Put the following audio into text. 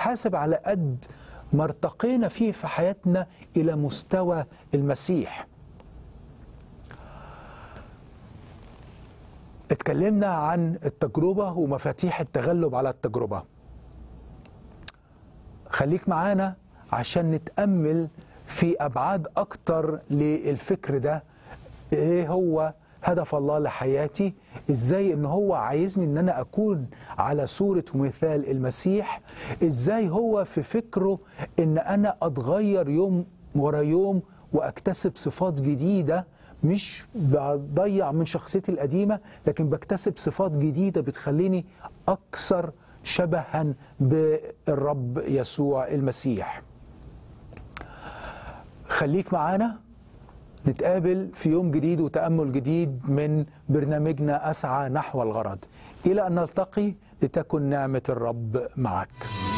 بنتحاسب على قد ما ارتقينا فيه في حياتنا إلى مستوى المسيح اتكلمنا عن التجربة ومفاتيح التغلب على التجربة خليك معانا عشان نتأمل في أبعاد أكتر للفكر ده إيه هو هدف الله لحياتي ازاي ان هو عايزني ان انا اكون على صورة ومثال المسيح ازاي هو في فكره ان انا اتغير يوم ورا يوم واكتسب صفات جديدة مش بضيع من شخصيتي القديمة لكن بكتسب صفات جديدة بتخليني أكثر شبها بالرب يسوع المسيح خليك معانا نتقابل في يوم جديد وتأمل جديد من برنامجنا أسعى نحو الغرض إلى أن نلتقي لتكن نعمة الرب معك